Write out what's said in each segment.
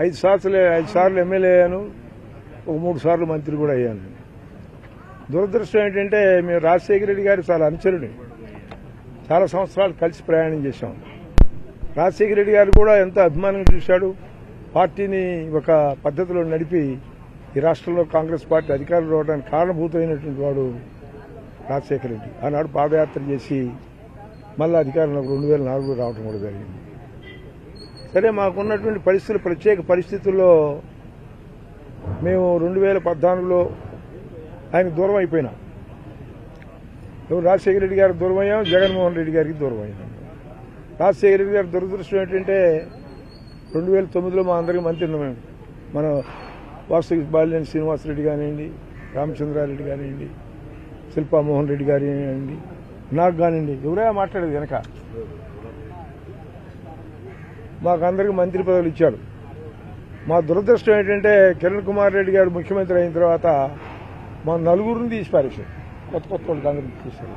ఐదు సార్లు ఐదు సార్లు ఎమ్మెల్యే అయ్యాను ఒక మూడు సార్లు మంత్రి కూడా అయ్యాను దురదృష్టం ఏంటంటే మేము రాజశేఖర రెడ్డి గారు చాలా అనుచరుడి చాలా సంవత్సరాలు కలిసి ప్రయాణం చేశాం రాజశేఖర రెడ్డి గారు కూడా ఎంత అభిమానంగా చూశాడు పార్టీని ఒక పద్ధతిలో నడిపి ఈ రాష్ట్రంలో కాంగ్రెస్ పార్టీ అధికారంలో రావడానికి కారణభూతమైనటువంటి వాడు రాజశేఖర రెడ్డి ఆనాడు పాదయాత్ర చేసి మళ్ళీ అధికారంలోకి రెండు వేల నాలుగులో రావడం కూడా జరిగింది సరే మాకున్నటువంటి పరిస్థితులు ప్రత్యేక పరిస్థితుల్లో మేము రెండు వేల పద్నాలుగులో ఆయన దూరం అయిపోయినాం ఎవరు రాజశేఖర రెడ్డి గారికి దూరం అయ్యాం జగన్మోహన్ రెడ్డి గారికి దూరం అయ్యాం రాజశేఖర రెడ్డి గారి దురదృష్టం ఏంటంటే రెండు వేల తొమ్మిదిలో మా అందరికీ మంత్రి ఉన్నాం. మన వాసు బాలినేని శ్రీనివాసరెడ్డి కానివ్వండి రామచంద్రారెడ్డి కానివ్వండి శిల్పా మోహన్ రెడ్డి గారి కానివ్వండి నాకు కానివ్వండి ఎవరైనా మాట్లాడేది వెనక మాకు అందరికీ మంత్రి పదవులు ఇచ్చాడు మా దురదృష్టం ఏంటంటే కిరణ్ కుమార్ రెడ్డి గారు ముఖ్యమంత్రి అయిన తర్వాత మా నలుగురిని తీసి పారేశారు కొత్త కొత్త వాళ్ళు కాంగ్రెస్ తీశారు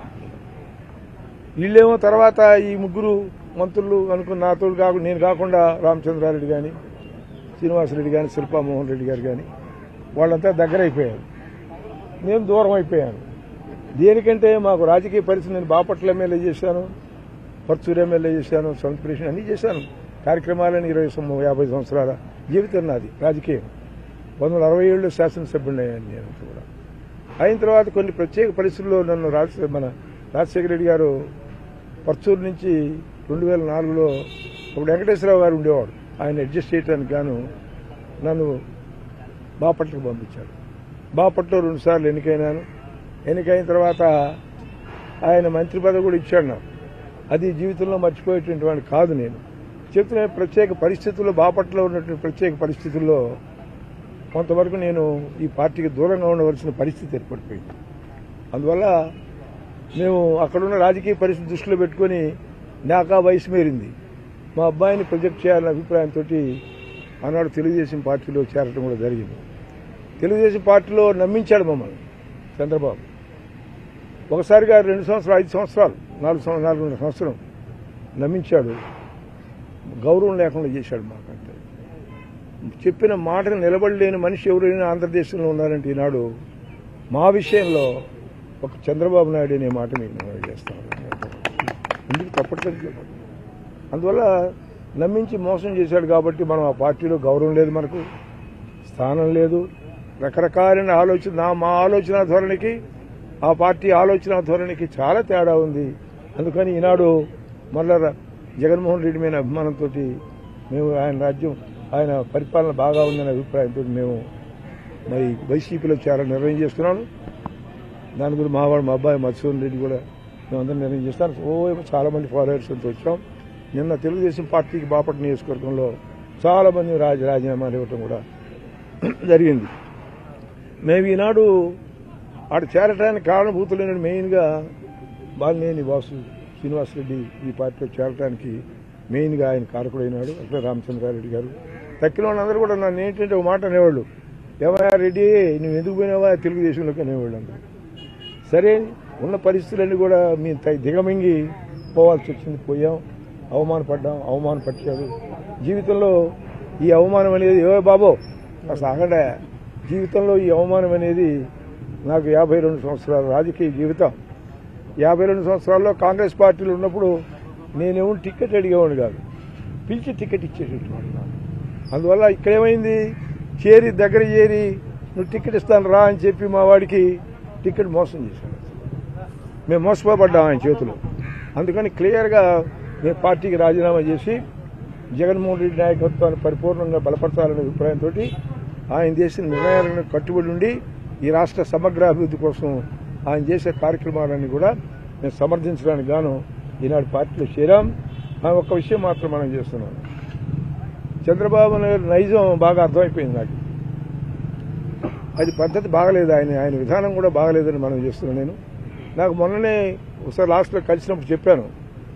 వీళ్ళేమో తర్వాత ఈ ముగ్గురు మంత్రులు అనుకున్న నాతో కాకుండా నేను కాకుండా రామచంద్రారెడ్డి కానీ శ్రీనివాసరెడ్డి కానీ శిల్పా మోహన్ రెడ్డి గారు కానీ వాళ్ళంతా దగ్గర అయిపోయారు నేను దూరం అయిపోయాను దేనికంటే మాకు రాజకీయ పరిస్థితి నేను బాపట్ల ఎమ్మెల్యే చేశాను పర్చూరు ఎమ్మెల్యే చేశాను సంస్కృష్ణ అన్ని చేశాను కార్యక్రమాలను ఇరవై సం- యాభై సంవత్సరాల జీవితం నాది రాజకీయం పంతొమ్మిది వందల అరవై ఏడులో శాసనసభ్యుడిని అయ్యాను నేను కూడా అయిన తర్వాత కొన్ని ప్రత్యేక పరిస్థితుల్లో నన్ను రాజ మన రాజశేఖర రెడ్డి గారు పర్చూరు నుంచి రెండు వేల నాలుగులో ఒక వెంకటేశ్వరరావు గారు ఉండేవాడు ఆయన అడ్జస్ట్ చేయడానికి గాను నన్ను బాపట్లకు పంపించాడు బాపట్లో రెండుసార్లు ఎన్నికైనాను ఎన్నికైన తర్వాత ఆయన మంత్రి పదవి కూడా ఇచ్చాడు నాకు అది జీవితంలో మర్చిపోయేటువంటి వాడిని కాదు నేను చెప్తున్న ప్రత్యేక పరిస్థితుల్లో బాపట్లో ఉన్నటువంటి ప్రత్యేక పరిస్థితుల్లో కొంతవరకు నేను ఈ పార్టీకి దూరంగా ఉండవలసిన పరిస్థితి ఏర్పడిపోయింది అందువల్ల మేము అక్కడున్న రాజకీయ పరిస్థితి దృష్టిలో పెట్టుకొని నాకా వయసు మేరింది మా అబ్బాయిని ప్రొజెక్ట్ చేయాలనే అభిప్రాయంతో ఆనాడు తెలుగుదేశం పార్టీలో చేరడం కూడా జరిగింది తెలుగుదేశం పార్టీలో నమ్మించాడు మమ్మల్ని చంద్రబాబు ఒకసారిగా రెండు సంవత్సరాలు ఐదు సంవత్సరాలు నాలుగు సంవత్సరాలు నాలుగున్నర సంవత్సరం నమ్మించాడు గౌరవం లేకుండా చేశాడు మాకంటే చెప్పిన మాటను నిలబడలేని మనిషి ఎవరైనా ఆంధ్రదేశంలో ఉన్నారంటే ఈనాడు మా విషయంలో ఒక చంద్రబాబు నాయుడు అనే మాట మీకు నేను చేస్తాను ఎందుకు తప్పట్లేదు అందువల్ల నమ్మించి మోసం చేశాడు కాబట్టి మనం ఆ పార్టీలో గౌరవం లేదు మనకు స్థానం లేదు రకరకాలైన ఆలోచన నా మా ఆలోచన ధోరణికి ఆ పార్టీ ఆలోచన ధోరణికి చాలా తేడా ఉంది అందుకని ఈనాడు మళ్ళా ర- జగన్మోహన్ రెడ్డి మీద అభిమానంతో మేము ఆయన రాజ్యం ఆయన పరిపాలన బాగా ఉందనే అభిప్రాయంతో మేము మరి వైసీపీలో చాలా నిర్ణయం చేస్తున్నాను దాని గురించి మా వాడు మా అబ్బాయి మత్స్యన్ రెడ్డి కూడా మేమందరం నిర్ణయం చేస్తాను ఓ చాలా మంది ఫాలోవర్స్ అంతా వచ్చాం నిన్న తెలుగుదేశం పార్టీకి బాపట్ల నియోజకవర్గంలో చాలా మంది రాజ రాజీనామాలు ఇవ్వటం కూడా జరిగింది మేము ఈనాడు ఆడ చేరటానికి కారణభూతులైన మెయిన్గా బాలినేని వాసు శ్రీనివాసరెడ్డి ఈ పార్టీలో చేరటానికి మెయిన్గా ఆయన కారకుడైనాడు అట్లా రామచంద్రారెడ్డి గారు తక్కిన వాళ్ళందరూ కూడా నన్ను ఏంటంటే ఒక మాట అనేవాళ్ళు ఏమయ్యా రెడ్డి నువ్వు ఎందుకు పోయినావా తెలుగుదేశంలోకి అనేవాళ్ళు అందరూ సరే ఉన్న పరిస్థితులన్నీ కూడా మేము తగి- దిగమింగి పోవాల్సి వచ్చింది పోయాం అవమానపడ్డాం అవమానపరిచాడు జీవితంలో ఈ అవమానం అనేది ఏ బాబో అసలు ఆగండా జీవితంలో ఈ అవమానం అనేది నాకు యాభై రెండు సంవత్సరాల రాజకీయ జీవితం యాభై రెండు సంవత్సరాల్లో కాంగ్రెస్ పార్టీలో ఉన్నప్పుడు నేనేమో టికెట్ అడిగేవాడిని కాదు పిలిచి టికెట్ ఇచ్చేటటువంటి కాదు అందువల్ల ఇక్కడేమైంది చేరి దగ్గర చేరి నువ్వు టికెట్ ఇస్తాను రా అని చెప్పి మా వాడికి టికెట్ మోసం చేశాడు మేము మోసపోబడ్డాం ఆయన చేతిలో అందుకని క్లియర్గా మేము పార్టీకి రాజీనామా చేసి జగన్మోహన్ రెడ్డి నాయకత్వాన్ని పరిపూర్ణంగా బలపరచాలనే అభిప్రాయంతో ఆయన చేసిన నిర్ణయాలను కట్టుబడి ఉండి ఈ రాష్ట్ర సమగ్ర అభివృద్ధి కోసం ఆయన చేసే కార్యక్రమాలన్నీ కూడా మేము సమర్థించడానికి గాను ఈనాడు పార్టీలో చేరాం ఆ ఒక్క విషయం మాత్రం మనం చేస్తున్నాం చంద్రబాబు నాయుడు నైజం బాగా అర్థమైపోయింది నాకు అది పద్ధతి బాగలేదు ఆయన ఆయన విధానం కూడా బాగలేదని మనం చేస్తున్నాను నేను నాకు మొన్ననే ఒకసారి లాస్ట్లో కలిసినప్పుడు చెప్పాను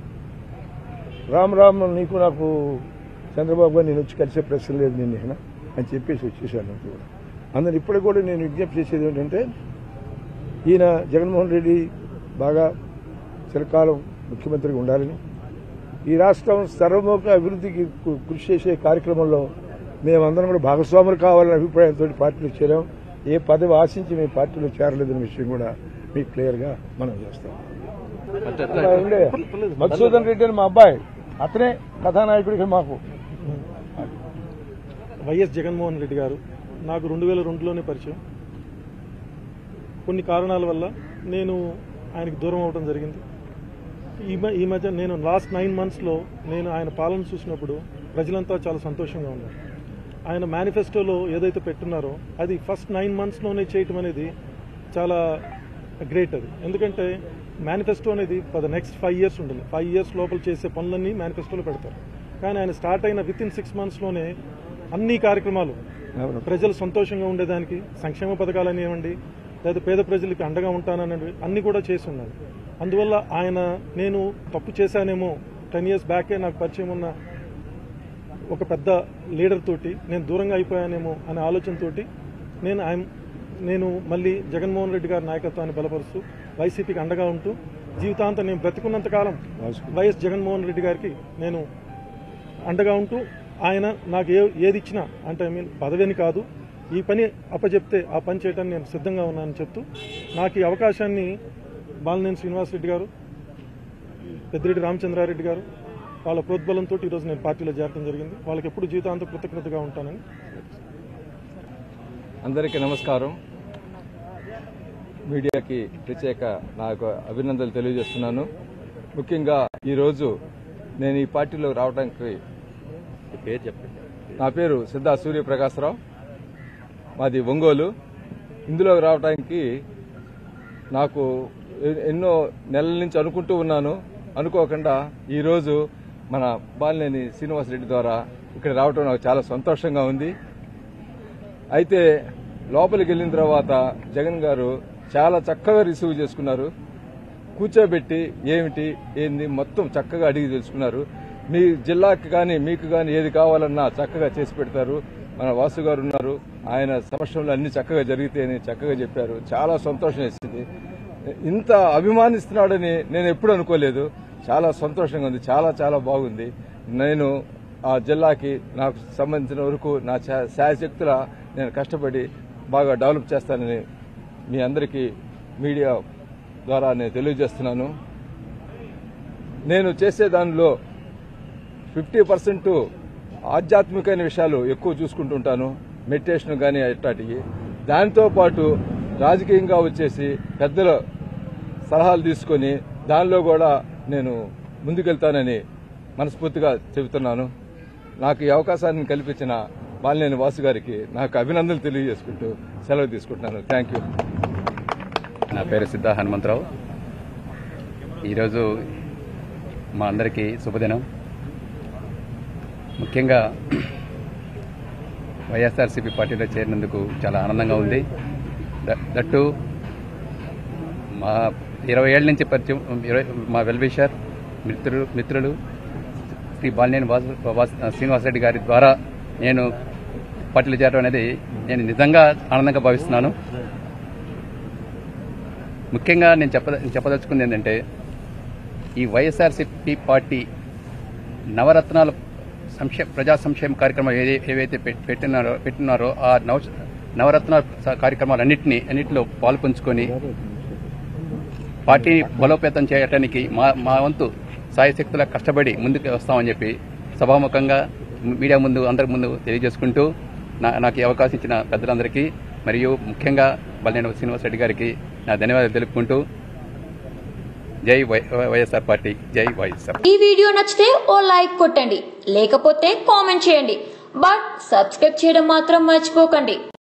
రామ్ రామ్ నీకు నాకు చంద్రబాబు గారు నేను వచ్చి కలిసే ప్రశ్న లేదు నేను ఇక్కడ అని చెప్పేసి వచ్చేసాను నాకు కూడా అందరు ఇప్పటికి కూడా నేను విజ్ఞప్తి చేసేది ఏంటంటే ఈయన జగన్మోహన్ రెడ్డి బాగా చిరకాలం ముఖ్యమంత్రిగా ఉండాలని ఈ రాష్ట్రం సర్వముఖ అభివృద్ధికి కు- కృషి చేసే కార్యక్రమంలో మేమందరం కూడా భాగస్వాములు కావాలనే అభిప్రాయంతో పార్టీలో చేరాం ఏ పదవి ఆశించి మేము పార్టీలో చేరలేదనే విషయం కూడా మీకు క్లియర్గా మనం చేస్తాం అలా ఉండే మధుసూదన్ రెడ్డి అని మా అబ్బాయి అతనే కథానాయకుడికి మాకు వైఎస్ జగన్మోహన్ రెడ్డి గారు నాకు రెండు వేల రెండులోనే పరిచయం కొన్ని కారణాల వల్ల నేను ఆయనకు దూరం అవడం జరిగింది ఈ మ- ఈ మధ్య నేను లాస్ట్ నైన్ మంత్స్లో నేను ఆయన పాలన చూసినప్పుడు ప్రజలంతా చాలా సంతోషంగా ఉన్నారు ఆయన మేనిఫెస్టోలో ఏదైతే పెట్టున్నారో అది ఫస్ట్ నైన్ మంత్స్లోనే చేయటం అనేది చాలా గ్రేట్ అది ఎందుకంటే మేనిఫెస్టో అనేది for the next five years ఉంటుంది ఫైవ్ ఇయర్స్ లోపల చేసే పనులన్నీ మేనిఫెస్టోలో పెడతారు కానీ ఆయన స్టార్ట్ అయిన విత్ ఇన్ సిక్స్ మంత్స్లోనే అన్ని కార్యక్రమాలు ప్రజలు సంతోషంగా ఉండేదానికి సంక్షేమ పథకాలు అనేవండి లేదా పేద ప్రజలకి అండగా ఉంటానని అన్ని కూడా చేసి ఉన్నారు అందువల్ల ఆయన నేను తప్పు చేశానేమో టెన్ ఇయర్స్ బ్యాకే నాకు పరిచయం ఉన్న ఒక పెద్ద లీడర్ తోటి నేను దూరంగా అయిపోయానేమో అనే ఆలోచనతోటి నేను ఆయన నేను మళ్ళీ జగన్మోహన్ రెడ్డి గారి నాయకత్వాన్ని బలపరుస్తూ వైసీపీకి అండగా ఉంటూ జీవితాంతం నేను బ్రతికున్నంత కాలం వైఎస్ జగన్మోహన్ రెడ్డి గారికి నేను అండగా ఉంటూ ఆయన నాకు ఏ ఏది ఇచ్చినా అంటే ఐ మీన్ పదవిని కాదు ఈ పని అప్పచెప్తే ఆ పని చేయడానికి నేను సిద్ధంగా ఉన్నానని చెప్తూ నాకు ఈ అవకాశాన్ని బాలినేని శ్రీనివాసరెడ్డి గారు పెద్దిరెడ్డి రామచంద్రారెడ్డి గారు వాళ్ళ ప్రోద్బలంతో ఈరోజు నేను పార్టీలో చేరడం జరిగింది వాళ్ళకి ఎప్పుడు జీవితాంతం కృతజ్ఞతగా ఉంటానని అందరికీ నమస్కారం మీడియాకి ప్రత్యేక నాకు అభినందనలు తెలియజేస్తున్నాను ముఖ్యంగా ఈరోజు నేను ఈ పార్టీలో రావడానికి పేరు చెప్పండి నా పేరు సిద్ధా సూర్యప్రకాశరావు మాది ఒంగోలు ఇందులో రావడానికి నాకు ఎ- ఎన్నో నెలల నుంచి అనుకుంటూ ఉన్నాను అనుకోకుండా ఈరోజు మన బాలినేని శ్రీనివాసరెడ్డి ద్వారా ఇక్కడ రావడం నాకు చాలా సంతోషంగా ఉంది అయితే లోపలికి వెళ్ళిన తర్వాత జగన్ గారు చాలా చక్కగా రిసీవ్ చేసుకున్నారు కూర్చోబెట్టి ఏమిటి ఏంది మొత్తం చక్కగా అడిగి తెలుసుకున్నారు మీ జిల్లాకి కానీ మీకు కానీ ఏది కావాలన్నా చక్కగా చేసి పెడతారు మన వాసు గారు ఉన్నారు ఆయన సమక్షంలో అన్ని చక్కగా జరిగితేని చక్కగా చెప్పారు చాలా సంతోషం వేసింది ఇంత అభిమానిస్తున్నాడని నేను ఎప్పుడు అనుకోలేదు చాలా సంతోషంగా ఉంది చాలా చాలా బాగుంది నేను ఆ జిల్లాకి నాకు సంబంధించిన వరకు నా శా- శాయశక్తుల నేను కష్టపడి బాగా డెవలప్ చేస్తానని మీ అందరికీ మీడియా ద్వారా నేను తెలియజేస్తున్నాను నేను చేసే దానిలో ఫిఫ్టీ పర్సెంట్ ఆధ్యాత్మికమైన విషయాలు ఎక్కువ చూసుకుంటుంటాను మెడిటేషన్ కానీ అట్లాంటివి దాంతో పాటు రాజకీయంగా వచ్చేసి పెద్దల సలహాలు తీసుకొని దానిలో కూడా నేను ముందుకెళ్తానని మనస్ఫూర్తిగా చెబుతున్నాను నాకు ఈ అవకాశాన్ని కల్పించిన బాలినేని వాసు గారికి నాకు అభినందనలు తెలియజేసుకుంటూ సెలవు తీసుకుంటున్నాను థ్యాంక్ యూ నా పేరు సిద్ధ హనుమంతరావు ఈరోజు మా అందరికీ శుభదినం ముఖ్యంగా వైఎస్ఆర్సీపీ పార్టీలో చేరినందుకు చాలా ఆనందంగా ఉంది ద- దట్టు మా ఇరవై ఏళ్ళ నుంచి పరిచయం ఇరవై మా వెల్విషర్ మిత్రులు మిత్రులు శ్రీ బాలినేని వాసు వాసు- శ్రీనివాసరెడ్డి గారి ద్వారా నేను పార్టీలో చేరడం అనేది నేను నిజంగా ఆనందంగా భావిస్తున్నాను ముఖ్యంగా నేను చెప్ప చెప్పదలుచుకుంది ఏంటంటే ఈ వైఎస్ఆర్సీపీ పార్టీ నవరత్నాల సంక్షేమ ప్రజా సంక్షేమ కార్యక్రమాలు ఏదై ఏవైతే పెట్- పెట్టినారో పెట్టినారో ఆ నవ నవరత్నాల స- కార్యక్రమాలన్నింటినీ అన్నింటిలో పాల్పంచుకొని పార్టీని బలోపేతం చేయడానికి మా మా వంతు సాయశక్తుల కష్టపడి ముందుకు వస్తామని చెప్పి సభాముఖంగా మీడియా ముందు అందరి ముందు తెలియజేసుకుంటూ నా నాకు ఈ అవకాశం ఇచ్చిన పెద్దలందరికీ మరియు ముఖ్యంగా బల్లెన శ్రీనివాసరెడ్డి గారికి నా ధన్యవాదాలు తెలుపుకుంటూ జై వై వైఎస్ఆర్ పార్టీ జై వైఎస్ఆర్ ఈ వీడియో నచ్చితే ఓ లైక్ కొట్టండి లేకపోతే కామెంట్ చేయండి బట్ సబ్స్క్రైబ్ చేయడం మాత్రం మర్చిపోకండి